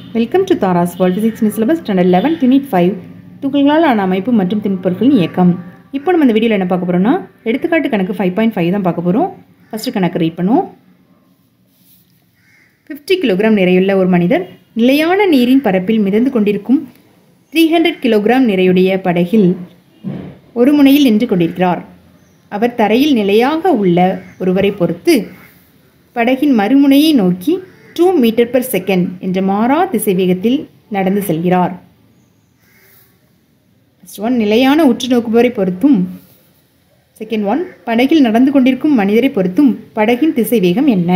welcome to Thara's world physics miss syllabus standard eleven unit five துகள்களால் ஆன அமைப்பு மற்றும் திண்பொருட்களின் இயக்கம் இப்போ நம்ம இந்த வீடியோவில் என்ன பார்க்க போகிறோம்னா எடுத்துக்காட்டு கணக்கு ஃபைவ் பாயிண்ட் ஃபைவ் தான் பார்க்க போகிறோம் ஃபஸ்ட்டு கணக்கு ரீட் பண்ணுவோம் ஃபிஃப்டி கிலோகிராம் நிறையுள்ள ஒரு மனிதர் நிலையான நீரின் பரப்பில் மிதந்து கொண்டிருக்கும் த்ரீ ஹண்ட்ரட் கிலோகிராம் நிறையுடைய படகில் ஒரு முனையில் நின்று கொண்டிருக்கிறார் அவர் தரையில் நிலையாக உள்ள ஒருவரை பொறுத்து படகின் மறுமுனையை நோக்கி டூ மீட்டர் per செகண்ட் என்ற மாறா திசைவேகத்தில் நடந்து செல்கிறார் ஃபர்ஸ்ட் ஒன் நிலையான உற்று நோக்குபவரை பொறுத்தும் செகண்ட் ஒன் படகில் நடந்து கொண்டிருக்கும் மனிதரை பொறுத்தும் படகின் திசைவேகம் என்ன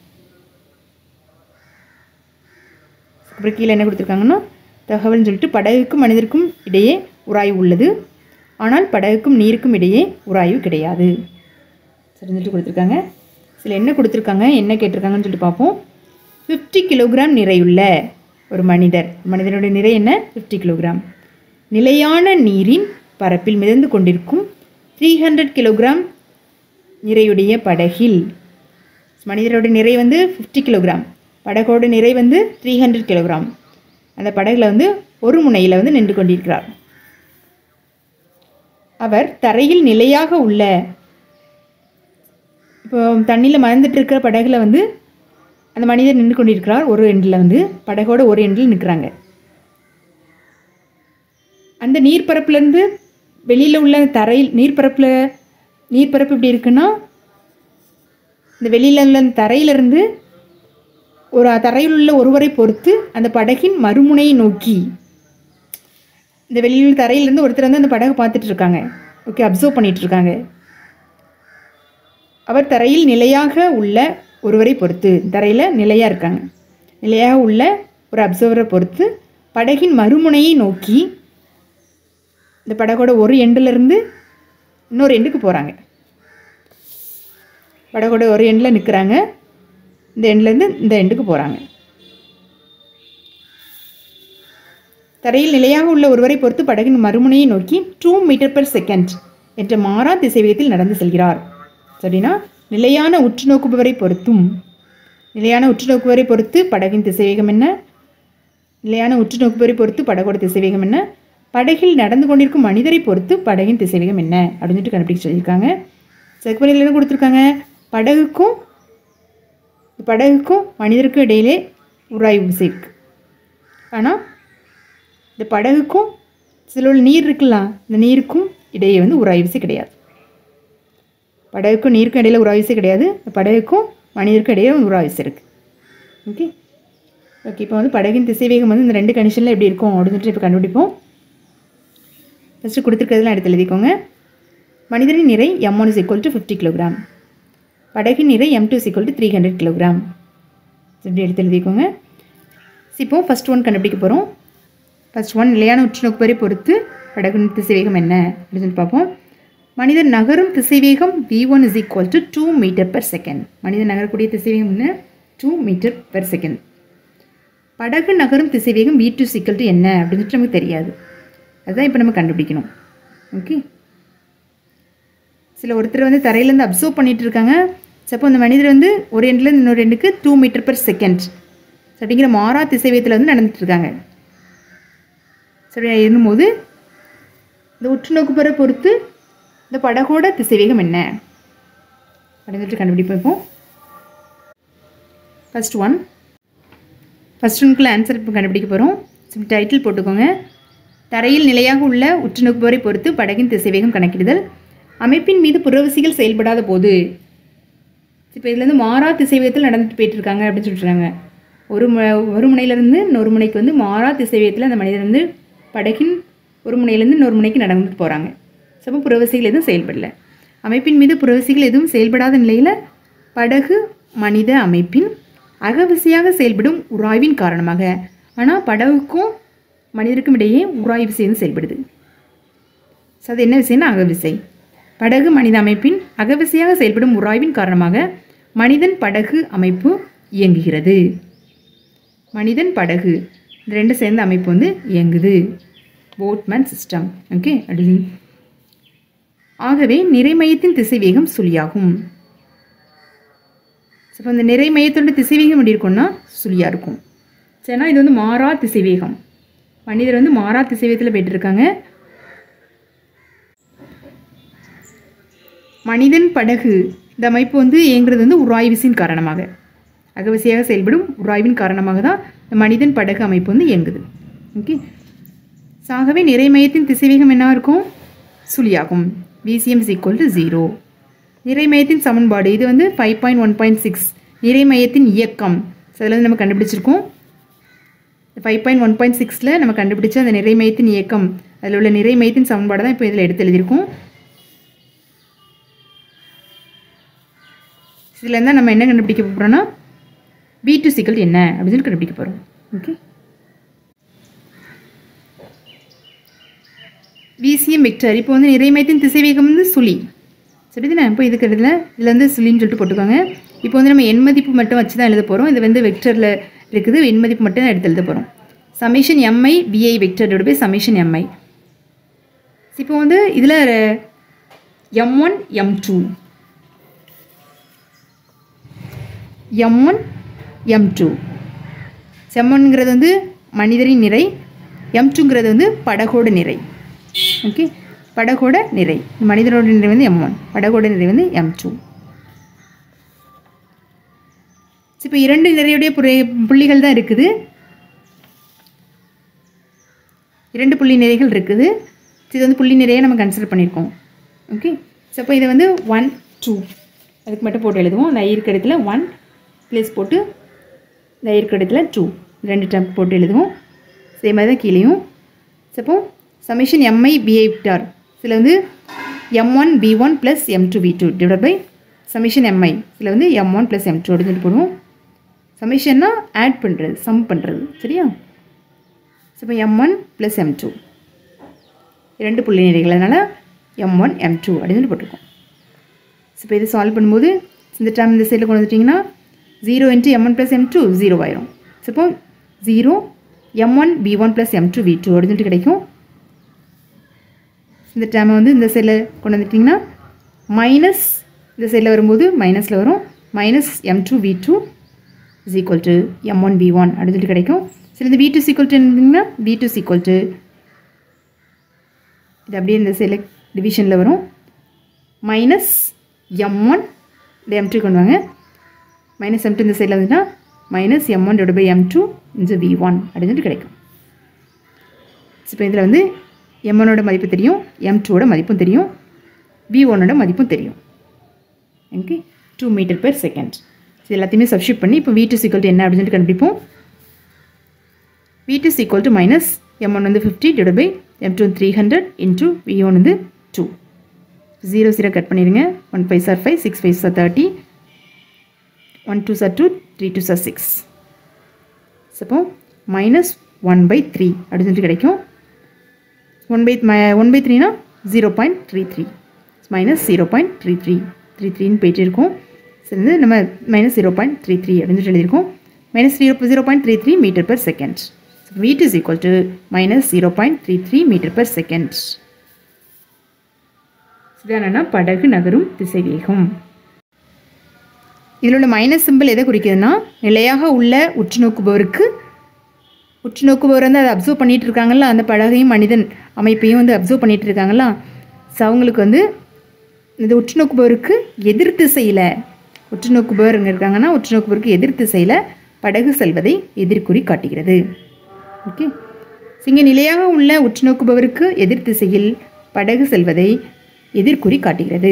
அப்புறம் கீழே என்ன கொடுத்துருக்காங்கன்னா தகவல்னு சொல்லிட்டு படகுக்கும் மனிதருக்கும் இடையே உராய்வு உள்ளது ஆனால் படகுக்கும் நீருக்கும் இடையே உராய்வு கிடையாது சரிஞ்சிட்டு கொடுத்துருக்காங்க சில என்ன கொடுத்துருக்காங்க என்ன கேட்டிருக்காங்கன்னு சொல்லிட்டு பார்ப்போம் ஃபிஃப்டி கிலோகிராம் நிறையுள்ள ஒரு மனிதர் மனிதனுடைய நிறை என்ன ஃபிஃப்டி கிலோகிராம் நிலையான நீரின் பரப்பில் மிதந்து கொண்டிருக்கும் த்ரீ ஹண்ட்ரட் கிலோகிராம் நிறையுடைய படகில் மனிதரோட நிறை வந்து ஃபிஃப்டி கிலோகிராம் படகோட நிறை வந்து த்ரீ ஹண்ட்ரட் கிலோகிராம் அந்த படகுல வந்து ஒரு முனையில் வந்து நின்று கொண்டிருக்கிறார் அவர் தரையில் நிலையாக உள்ள இப்போ தண்ணியில் மறந்துட்டு இருக்கிற படகுல வந்து அந்த மனிதர் நின்று கொண்டிருக்கிறார் ஒரு எண்டில் வந்து படகோட ஒரு எண்டில் நிற்கிறாங்க அந்த நீர்ப்பரப்புலேருந்து வெளியில் உள்ள தரையில் நீர்ப்பரப்பில் நீர்ப்பரப்பு எப்படி இருக்குன்னா இந்த வெளியில் உள்ள அந்த தரையிலிருந்து ஒரு தரையில் உள்ள ஒருவரை பொறுத்து அந்த படகின் மறுமுனையை நோக்கி இந்த வெளியில் தரையிலேருந்து ஒருத்தர் வந்து அந்த படகை பார்த்துட்டு இருக்காங்க ஓகே அப்சர்வ் பண்ணிட்டு இருக்காங்க அவர் தரையில் நிலையாக உள்ள ஒருவரை பொறுத்து தரையில் நிலையாக இருக்காங்க நிலையாக உள்ள ஒரு அப்சர்வரை பொறுத்து படகின் மறுமுனையை நோக்கி இந்த படகோட ஒரு எண்டுலேருந்து இன்னொரு எண்டுக்கு போகிறாங்க படகோட ஒரு எண்டில் நிற்கிறாங்க இந்த எண்ட்லேருந்து இந்த எண்டுக்கு போகிறாங்க தரையில் நிலையாக உள்ள ஒருவரை பொறுத்து படகின் மறுமுனையை நோக்கி டூ மீட்டர் per செகண்ட் என்ற மாறா திசைவேகத்தில் நடந்து செல்கிறார் சரினா நிலையான உற்று நோக்குபவரை பொறுத்தும் நிலையான உற்று நோக்குபவரை பொறுத்து படகின் திசைவேகம் என்ன நிலையான உற்று நோக்குபவரை பொறுத்து படகோட திசைவேகம் என்ன படகில் நடந்து கொண்டிருக்கும் மனிதரை பொறுத்து படகின் திசைவேகம் என்ன அப்படின்னு சொல்லிட்டு கண்டுபிடிச்சு சொல்லியிருக்காங்க செக்வரியில் என்ன கொடுத்துருக்காங்க படகுக்கும் படகுக்கும் மனிதருக்கும் இடையிலே உராய்வு விசை இருக்கு ஆனால் இந்த படகுக்கும் சில உள்ள நீர் இருக்குல்ல இந்த நீருக்கும் இடையே வந்து உராய்வு விசை கிடையாது படகுக்கும் நீருக்கும் இடையில உராய்வு விசை கிடையாது இந்த படகுக்கும் மனிதருக்கும் இடையே ஒரு உராய்வு விசை இருக்குது ஓகே ஓகே இப்போ வந்து படகின் திசைவேகம் வந்து இந்த ரெண்டு கண்டிஷனில் எப்படி இருக்கும் அப்படின்னு சொல்லிட்டு இப்போ கண்டுபிடிப்போம் ஃபஸ்ட்டு கொடுத்துருக்கிறதுலாம் எடுத்து எழுதிக்கோங்க மனிதனின் நிறை M one is equal to fifty kilogram படகின் நிறை M two equal to three hundred kilogram இப்படி எடுத்து எழுதிக்கோங்க இப்போ ஃபஸ்ட் ஒன் கண்டுபிடிக்க போகிறோம் ஃபஸ்ட் ஒன் நிலையான உற்றுநோக்குவரை பொறுத்து படகின் திசைவேகம் என்ன அப்படின்னு சொல்லி பார்ப்போம் மனிதன் நகரும் திசைவேகம் V one is equal to two metre per second மனிதன் நகரக்கூடிய திசைவேகம் என்ன டூ மீட்டர் per செகண்ட் படகு நகரும் திசைவேகம் வி டூ சிக்கல் டு என்ன அப்படின்னு சொல்லிட்டு நமக்கு தெரியாது அதுதான் இப்போ நம்ம கண்டுபிடிக்கணும் ஓகே சில ஒருத்தர் வந்து தரையிலேருந்து அப்சர்வ் பண்ணிட்டு இருக்காங்க சப்போ அந்த மனிதர் வந்து ஒரு எண்ட்லேருந்து இன்னொரு எண்டுக்கு டூ மீட்டர் per செகண்ட் அப்படிங்கிற மாறா திசைவேகத்தில் வந்து நடந்துட்டு இருக்காங்க சரி இருக்கும்போது இந்த உற்றுநோக்குபரை பொறுத்து இந்த படகோட திசைவேகம் என்ன அப்படின்னு சொல்லிட்டு கண்டுபிடிப்போம் இப்போ ஃபஸ்ட் ஒன் ஃபஸ்ட் ஒன்க்குள்ள ஆன்சர் இப்போ கண்டுபிடிக்க போகிறோம் டைட்டில் போட்டுக்கோங்க தரையில் நிலையாக உள்ள உற்றுநோக்குபவரை பொறுத்து படகின் திசைவேகம் கணக்கிடுதல் அமைப்பின் மீது புறவிசைகள் செயல்படாத போது இப்போ இதுலேருந்து மாறா திசைவேகத்தில் நடந்துட்டு போயிட்டு இருக்காங்க அப்படின்னு சொல்லிட்டுருக்காங்க ஒரு மு ஒரு முனையிலேருந்து இன்னொரு முனைக்கு வந்து மாறா திசைவேகத்தில் அந்த மனிதர் வந்து படகின் ஒரு முனையிலேருந்து இன்னொரு முனைக்கு நடந்துட்டு போகிறாங்க ஸோ அப்போ புறவிசைகள் எதுவும் செயல்படல அமைப்பின் மீது புறவிசைகள் எதுவும் செயல்படாத நிலையில் படகு மனித அமைப்பின் அகவிசையாக செயல்படும் உராய்வின் காரணமாக ஆனால் படகுக்கும் மனிதருக்கும் இடையே உராய்வு விசை வந்து செயல்படுது ஸோ அது என்ன விஷயம்னா அகவிசை படகு மனித அமைப்பின் அகவிசையாக செயல்படும் உராய்வின் காரணமாக மனிதன் படகு அமைப்பு இயங்குகிறது மனிதன் படகு இந்த ரெண்டு சேர்ந்த அமைப்பு வந்து இயங்குது போட்மேன் சிஸ்டம் ஓகே அப்படி ஆகவே நிறைமையத்தின் திசைவேகம் சுழியாகும் ஸோ இப்போ அந்த நிறை மையத்தோட திசைவேகம் எப்படி இருக்கும்னா சுழியாக இருக்கும் சரினா இது வந்து மாறா திசைவேகம் மனிதர் வந்து மாறா திசைவேகத்தில் போயிட்டு இருக்காங்க மனிதன் படகு இந்த அமைப்பு வந்து இயங்குறது வந்து உராய்விசின் காரணமாக அகவசியாக செயல்படும் உராய்வின் காரணமாக தான் இந்த மனிதன் படகு அமைப்பு வந்து இயங்குது ஓகே ஆகவே நிறை மையத்தின் திசைவேகம் என்ன இருக்கும் சுழியாகும் VCM is equal to zero நிறை மையத்தின் சமன்பாடு இது வந்து five point one point six நிறை மையத்தின் இயக்கம் ஸோ அதில் வந்து நம்ம கண்டுபிடிச்சிருக்கோம் ஃபைவ் பாயிண்ட் ஒன் பாயிண்ட் சிக்ஸில் நம்ம கண்டுபிடிச்ச அந்த நிறை மையத்தின் இயக்கம் அதில் உள்ள நிறை மையத்தின் சமன்பாடு தான் இப்போ இதில் எடுத்து எழுதியிருக்கோம் இதில் இருந்தால் நம்ம என்ன கண்டுபிடிக்க போகிறோம்னா பி டு சிக்கல் என்ன அப்படின்னு சொல்லி கண்டுபிடிக்க போகிறோம் ஓகே விசிஎம் வெக்டர் இப்போ வந்து நிறைமையத்தின் திசைவேகம் வந்து சுழி சரிதானே இப்போ இதுக்கு இடத்துல இதில் வந்து சுழின்னு சொல்லிட்டு போட்டுக்கோங்க இப்போ வந்து நம்ம எண் மதிப்பு மட்டும் வச்சு தான் எழுத போகிறோம் இது வந்து வெக்டரில் இருக்குது எண் மதிப்பு மட்டும் தான் எடுத்து எழுத போகிறோம் சமேஷன் எம்ஐ விஐ வெக்டரோட போய் சமேஷன் எம்ஐ இப்போ வந்து இதில் M one M two M one M two செம்மன்கிறது வந்து மனிதரின் நிறை எம் டூங்கிறது வந்து படகோட நிறை ஓகே படகோட நிறை மனிதனோட நிறை வந்து எம் ஒன் படகோட நிறை வந்து எம் டூ இப்போ இரண்டு நிறையுடைய புரை- புள்ளிகள் தான் இருக்குது இரண்டு புள்ளி நிறைகள் இருக்குது இது வந்து புள்ளி நிறைய நம்ம கன்சிடர் பண்ணியிருக்கோம் ஓகே ஸோ அப்போ இது வந்து ஒன் டூ அதுக்கு மட்டும் போட்டு எழுதுவோம் இந்த ஐயருக்கு இடத்துல ஒன் ப்ளேஸ் போட்டு இந்த ஐயருக்கு இடத்துல டூ ரெண்டு டைம் போட்டு எழுதுவோம் அதே மாதிரி தான் கீழேயும் ஸோ அப்போ சமேஷன் எம்ஐ பிஐ விக்டார் இதில் வந்து M one P one plus M two P two divide by summation MI இதில் வந்து M one plus M two அப்படின்னு சொல்லி போடுவோம் சமேஷன்னா ஆட் பண்ணுறது சம் பண்ணுறது சரியா ஸோ இப்போ M one plus M two இரண்டு புள்ளி நிறைகள் அதனால் எம் ஒன் எம் டூ அப்படின்னு சொல்லி போட்டிருக்கோம் ஸோ இப்போ இது சால்வ் பண்ணும்போது இந்த டைம் இந்த சைடில் கொண்டு வந்துட்டிங்கன்னா zero into M one plus M two zero ஆயிரும் ஸோ இப்போ zero M one P one plus M two V two அப்படின்னு சொல்லிட்டு கிடைக்கும் இந்த டேமை வந்து இந்த சைடில் கொண்டு வந்துட்டிங்கன்னா மைனஸ் இந்த சைடில் வரும்போது மைனஸில் வரும் minus M two V two is equal to M one P one அப்படின்னு சொல்லிட்டு கிடைக்கும் சரி இந்த வி டூ சீக்குவல் டு இருந்தீங்கன்னா வி டூ சீக்குவல் டு இது அப்படியே இந்த செலக்ட் டிவிஷனில் வரும் மைனஸ் எம் ஒன் இந்த எம் டூ கொண்டு வாங்க மைனஸ் எம் டூ இந்த சைடில் வந்துன்னா minus M one divide by M two into V one அப்படின்னு சொல்லிட்டு கிடைக்கும் இப்போ இதில் வந்து எம் ஒனோட மதிப்பு தெரியும் எம் டூவோட மதிப்பும் தெரியும் வி ஒன்னோட மதிப்பும் தெரியும் okay two metre per second இது எல்லாத்தையுமே சப்ஸ்டியூட் பண்ணி இப்போ வி டூ சீக்வல் என்ன அப்படின்னு சொல்லிட்டு கண்டுபிடிப்போம் V two is equal to minus M one வந்து fifty divide by M two three hundred into V one வந்து டூ ஜீரோ ஜீரோ கட் பண்ணிடுங்க one five sir five six five sir thirty one two sir two three two sir six அப்போ minus one by three அப்படின்னு சொல்லிட்டு கிடைக்கும் one by one by த்ரீனா zero point three three minus zero point three three three த்ரீன்னு போயிட்டு இருக்கும் சரி வந்து நம்ம minus zero point three three அப்படின்னு சொல்லிட்டு எழுதியிருக்கோம் minus zero zero point three three metre per second வீட் is equal to minus zero point three three metre per second என்னன்னா படகு நகரும் திசைவேகம் இதில் உள்ள மைனஸ் சிம்பிள் எதை குறிக்குதுன்னா நிலையாக உள்ள உற்று நோக்குபவருக்கு உற்று நோக்குபவர் வந்து அதை அப்சர்வ் பண்ணிட்டு இருக்காங்கல்ல அந்த படகையும் மனிதன் அமைப்பையும் வந்து அப்சர்வ் பண்ணிட்டு இருக்காங்களா ஸோ அவங்களுக்கு வந்து இந்த உற்று நோக்குபவருக்கு எதிர் திசையில் உற்று நோக்குபவர் இங்கே இருக்காங்கன்னா உற்று நோக்குபவருக்கு எதிர் திசையில் படகு செல்வதை எதிர்குறி காட்டுகிறது ஓகே இங்கே நிலையாக உள்ள உற்று நோக்குபவருக்கு எதிர் திசையில் படகு செல்வதை எதிர்குறி காட்டுகிறது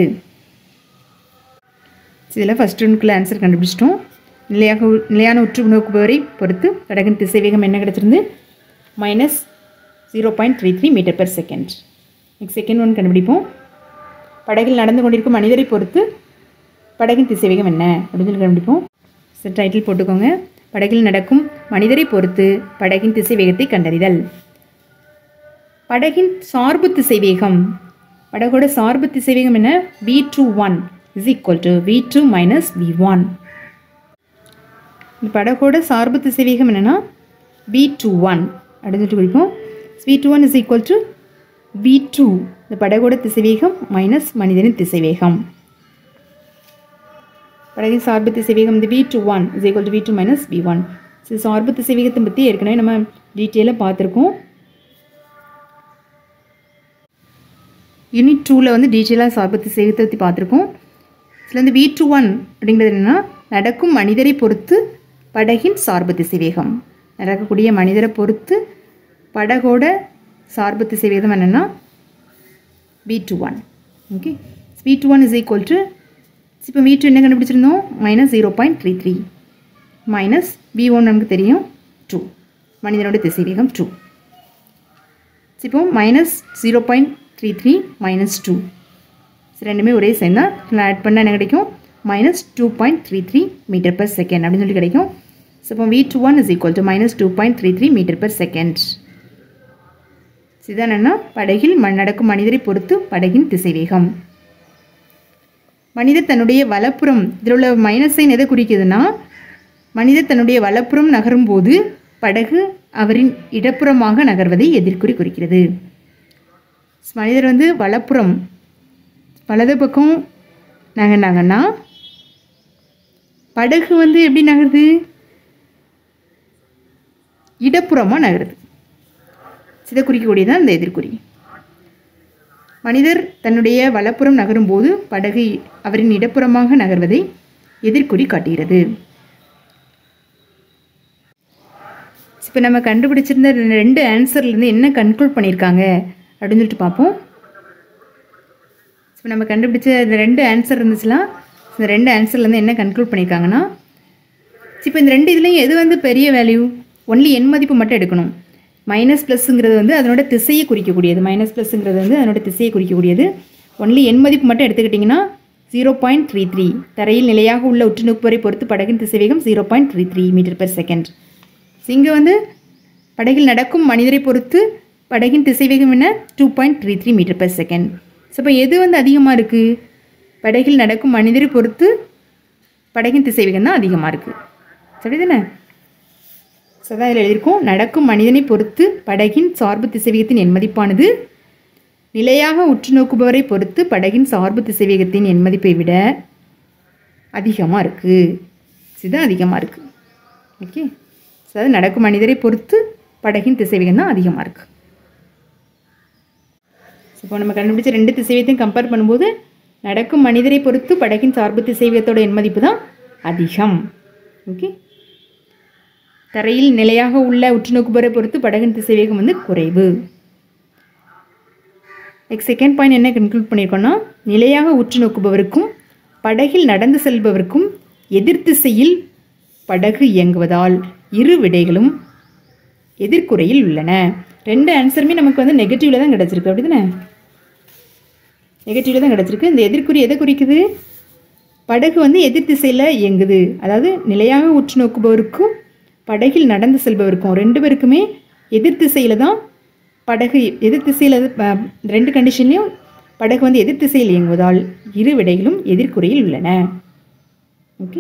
இதில் ஃபஸ்ட் ஒன்றுக்குள்ள ஆன்சர் கண்டுபிடிச்சிட்டோம் நிலையாக உ- நிலையான உற்று நோக்குபவரை பொறுத்து படகின் திசைவேகம் என்ன கிடச்சிருந்து minus zero point three three metre per second next second one கண்டுபிடிப்போம் படகில் நடந்து கொண்டிருக்கும் மனிதரை பொறுத்து படகின் திசைவேகம் என்ன அப்படின்னு சொல்லி கண்டுபிடிப்போம் சரி டைட்டில் போட்டுக்கோங்க படகில் நடக்கும் மனிதரை பொறுத்து படகின் திசைவேகத்தை கண்டறிதல் படகின் சார்பு திசைவேகம் படகோட சார்பு திசைவேகம் என்ன V two one is equal to V two minus V one இந்த படகோட சார்பு திசைவேகம் என்னென்னா வி டூ ஒன் அப்படின்னு சொல்லிட்டு குறிப்போம் V two one is equal to V two இந்த படகோட திசைவேகம் மைனஸ் மனிதனின் திசைவேகம் படகின் சார்பு திசைவேகம் இந்த V two one is equal to V two minus V one so சார்பு திசைவேகத்தை பற்றி ஏற்கனவே நம்ம டீட்டெயிலாக பார்த்துருக்கோம் யூனிட் டூவில் வந்து டீட்டெயிலாக சார்பு திசைவேகத்தை பற்றி பார்த்துருக்கோம் இதில் வந்து வி டூ ஒன் அப்படிங்கிறது என்னென்னா நடக்கும் மனிதரை பொறுத்து படகின் சார்பு திசைவேகம் நடக்கக்கூடிய மனிதரை பொறுத்து படகோட சார்பு திசைவேகம் என்னென்னா V two one okay V two one is equal to இப்போ வி டூ என்ன கண்டுபிடிச்சிருந்தோம் minus zero point three three minus V one நமக்கு தெரியும் டூ மனிதனோட திசைவேகம் டூ இப்போ minus zero point three three minus two ரெண்டுமே ஒரே சேர்ந்து தான் ஆட் பண்ணால் என்ன கிடைக்கும் minus two point three three metre per second அப்படின்னு சொல்லி கிடைக்கும் ஸோ இப்போ V two one is equal to minus two point three three metre per second இதுதான் என்ன படகில் மண் நடக்கும் மனிதரை பொறுத்து படகின் திசைவேகம் மனிதர் தன்னுடைய வலப்புறம் இதில் உள்ள மைனஸ் சைன் எதை குறிக்குதுன்னா மனிதர் தன்னுடைய வலப்புறம் நகரும் போது படகு அவரின் இடப்புறமாக நகர்வதை எதிர்குறி குறிக்கிறது மனிதர் வந்து வலப்புறம் வலது பக்கம் நகர்ந்தாங்கன்னா படகு வந்து எப்படி நகருது இடப்புறமாக நகருது இதை குறிக்கக்கூடியதான் இந்த எதிர்குறி மனிதர் தன்னுடைய வலப்புறம் நகரும்போது படகு அவரின் இடப்புறமாக நகர்வதை எதிர்குறி காட்டுகிறது இப்போ நம்ம கண்டுபிடிச்சிருந்த ரெண்டு ஆன்சர்லேருந்து என்ன கன்க்ளூட் பண்ணியிருக்காங்க அப்படின்னு சொல்லிட்டு பார்ப்போம் இப்போ நம்ம கண்டுபிடிச்ச இந்த ரெண்டு ஆன்சர் இருந்துச்சுன்னா இந்த ரெண்டு ஆன்சர்லேருந்து என்ன கன்க்ளூட் பண்ணியிருக்காங்கன்னா இப்போ இந்த ரெண்டு இதுலேயும் எது வந்து பெரிய வேல்யூ ஒன்லி எண் மதிப்பு மட்டும் எடுக்கணும் மைனஸ் ப்ளஸ்ஸுங்கிறது வந்து அதனோட திசையை குறிக்கக்கூடியது மைனஸ் ப்ளஸ்ஸுங்கிறது வந்து அதனோட திசையை குறிக்கக்கூடியது ஒன்லி எண் மதிப்பு மட்டும் எடுத்துக்கிட்டிங்கன்னா ஜீரோ பாயிண்ட் த்ரீ த்ரீ தரையில் நிலையாக உள்ள உற்றுநோக்குவரை பொறுத்து படகின் திசைவேகம் zero point three three metre per second இங்கே வந்து படகில் நடக்கும் மனிதரை பொறுத்து படகின் திசைவேகம் என்ன two point three three metre per second so இப்போ எது வந்து அதிகமாக இருக்குது படகில் நடக்கும் மனிதரை பொறுத்து படகின் திசைவேகம் தான் அதிகமாக இருக்குது சரி தானே ஸோ தான் இதில் எழுதியிருக்கோம் நடக்கும் மனிதனை பொறுத்து படகின் சார்பு திசைவேகத்தின் எண் மதிப்பானது நிலையாக உற்று நோக்குபவரை பொறுத்து படகின் சார்பு திசைவேகத்தின் எண் மதிப்பை விட அதிகமாக இருக்குது இதுதான் அதிகமாக இருக்குது ஓகே ஸோ அதாவது நடக்கும் மனிதரை பொறுத்து படகின் திசைவேகம் தான் அதிகமாக இருக்குது இப்போ நம்ம கண்டுபிடிச்ச ரெண்டு திசைவேகத்தையும் கம்பேர் பண்ணும்போது நடக்கும் மனிதரை பொறுத்து படகின் சார்பு திசைவேகத்தோட எண் மதிப்பு தான் அதிகம் ஓகே தரையில் நிலையாக உள்ள உற்றுநோக்குபவரை பொறுத்து படகின் திசைவேகம் வந்து குறைவு நெக்ஸ்ட் செகண்ட் பாயிண்ட் என்ன கன்க்ளூட் பண்ணியிருக்கோன்னா நிலையாக உற்று நோக்குபவருக்கும் படகில் நடந்து செல்பவருக்கும் எதிர் திசையில் படகு இயங்குவதால் இரு விடைகளும் எதிர்குறையில் உள்ளன ரெண்டு ஆன்சருமே நமக்கு வந்து நெகட்டிவில் தான் கிடச்சிருக்கு அப்படி தானே நெகட்டிவில் தான் கிடச்சிருக்கு இந்த எதிர்குறி எதை குறிக்குது படகு வந்து எதிர் திசையில் இயங்குது அதாவது நிலையாக உற்று நோக்குபவருக்கும் படகில் நடந்து செல்பவருக்கும் ரெண்டு பேருக்குமே எதிர் திசையில் தான் படகு எதிர் திசையில் ரெண்டு கண்டிஷன்லையும் படகு வந்து எதிர் திசையில் இயங்குவதால் இரு விடைகளும் எதிர்குறையில் உள்ளன ஓகே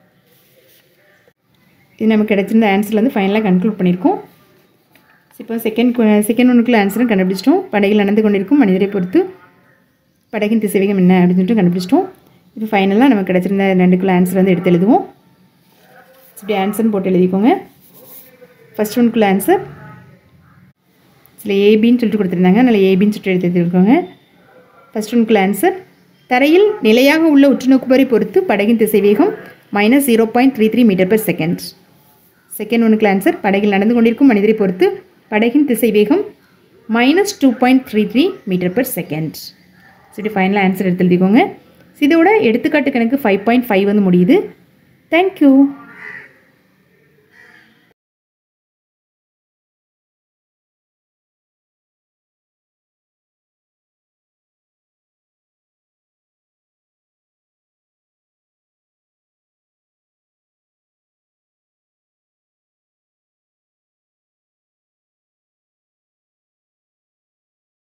இது நமக்கு கிடைச்சிருந்த ஆன்சரில் வந்து ஃபைனலாக கன்க்ளூட் பண்ணியிருக்கோம் இப்போ செகண்ட் செகண்ட் ஒன்றுக்குள்ள ஆன்சரும் கண்டுபிடிச்சிட்டோம் படகில் நடந்து கொண்டிருக்கும் மனிதரை பொறுத்து படகின் திசைவேகம் என்ன அப்படின்னு சொல்லிட்டு கண்டுபிடிச்சிட்டோம் இப்போ ஃபைனலாக நமக்கு கிடச்சிருந்த ரெண்டுக்குள்ள ஆன்சர் வந்து எடுத்து எழுதுவோம் இப்படி ஆன்சர்னு போட்டு எழுதிக்கோங்க ஃபஸ்ட் ஒன்க்குள்ள ஆன்சர் சில ஏபின்னு சொல்லிட்டு கொடுத்துருந்தாங்க அதனால் ஏபின்னு சொல்லிட்டு எடுத்து எழுதிருக்கோங்க ஃபஸ்ட் ஒன்க்குள்ள ஆன்சர் தரையில் நிலையாக உள்ள உற்றுநோக்குபவரை பொறுத்து படகின் திசைவேகம் minus zero point three three metre per second second ஒன்றுக்கு ஆன்சர் படகில் நடந்து கொண்டிருக்கும் மனிதரை பொறுத்து படகின் திசைவேகம் minus two point three three metre per second சரி ஃபைனலாக ஆன்சர் எடுத்து எழுதிக்கோங்க இதோட எடுத்துக்காட்டு கணக்கு ஃபைவ் பாயிண்ட் ஃபைவ் வந்து முடியுது தேங்க்யூ